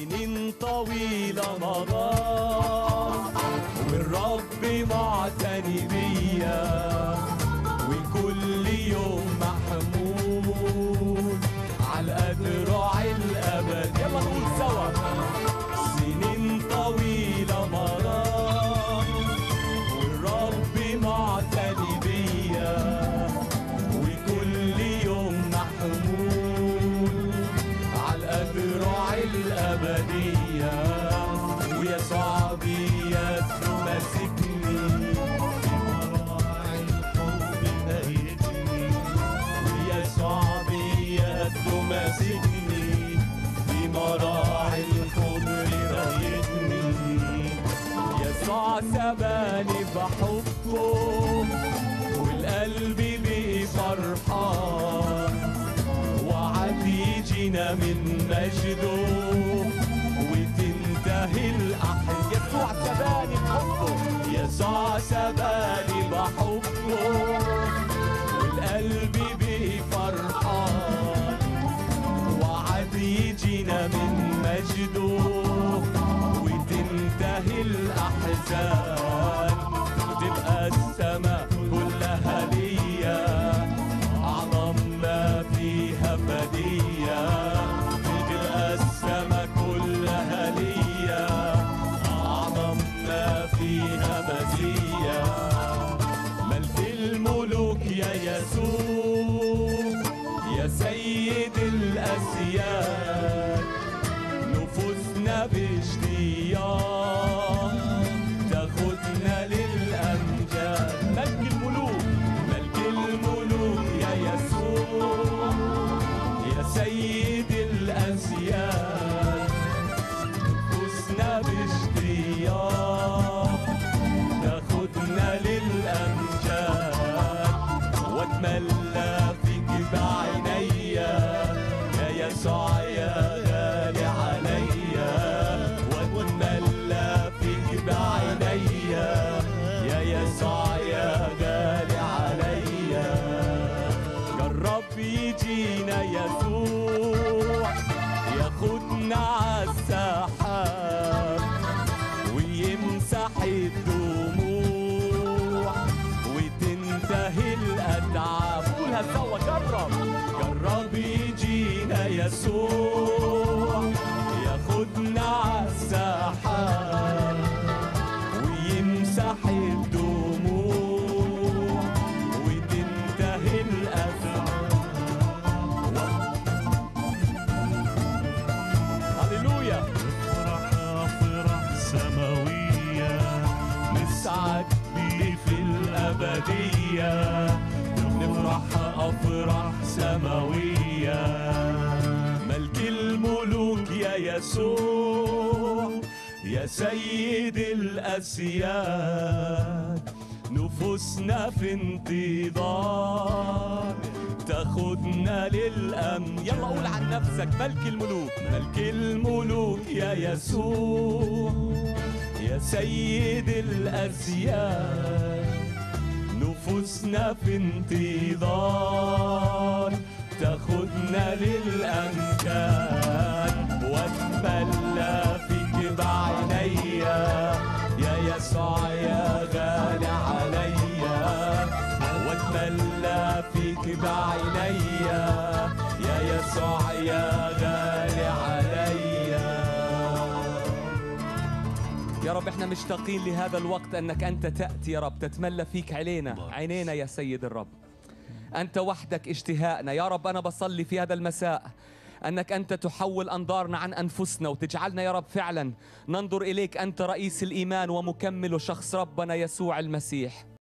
سنين طويلة مضى والرب معتني بيا وكل يوم محمول على أذرع الأبد يلا نقول سوا سنين طويلة مضى والرب معتني بيا وكل يوم محمول على الأذرع الأبدية ويسوع بيده ماسكني في مراعي الحب هيجني ويسوع بيده ماسكني في مراعي الحب هيجني يسوع سباني بحبه والقلب بيه فرحان وعد يجينا من مجده وتنتهي الأحد يسوع سباني بحبه يسوع سباني بحبه والقلب بيه فرحان وعد يجينا من مجده وتنتهي الأحزان وتبقى السماء كلها ليا أعظم ما فيها فدية وتبقى السماء كلها ليا أعظم ما فيها مزية ملك الملوك يا يسوع يا سيد الأسياد نفوسنا باشتياق تاخدنا للأمجاد ملك الملوك ملك الملوك يا يسوع يا سيد الأسياد نفوسنا باشتياق تاخدنا للأمجاد واتملى فيك بعينيا يا يسوع يا غالي عليا واتملى فيك بعينيا يا يسوع يا غالي عليا جرب يجينا يسوع ياخدنا عالسحاب ويمسح الدموع وتنتهي الأتعاب قولها سوا جرب جرب يجينا يسوع ياخدنا عالسحاب ويمسح الدموع وتنتهي الأزمات هللويا افرح افرح سماوية نسعد بيه في الأبدية نفرح أفراح سماوية ملك الملوك يا يسوع يا سيد الأسياد نفوسنا في انتظار تاخدنا للأمن يلا قول عن نفسك ملك الملوك ملك الملوك يا يسوع يا سيد الأسياد نفوسنا في انتظار تاخدنا للأمكان واتملى فيك بعينيا يا يسوع يا غالي عليا واتملى فيك بعينيا يا يسوع يا غالي عليا يا رب احنا مشتاقين لهذا الوقت انك انت تاتي يا رب تتملى فيك علينا عينينا يا سيد الرب انت وحدك اشتهائنا يا رب انا بصلي في هذا المساء انك انت تحول انظارنا عن انفسنا وتجعلنا يا رب فعلا ننظر اليك انت رئيس الايمان ومكمل شخص ربنا يسوع المسيح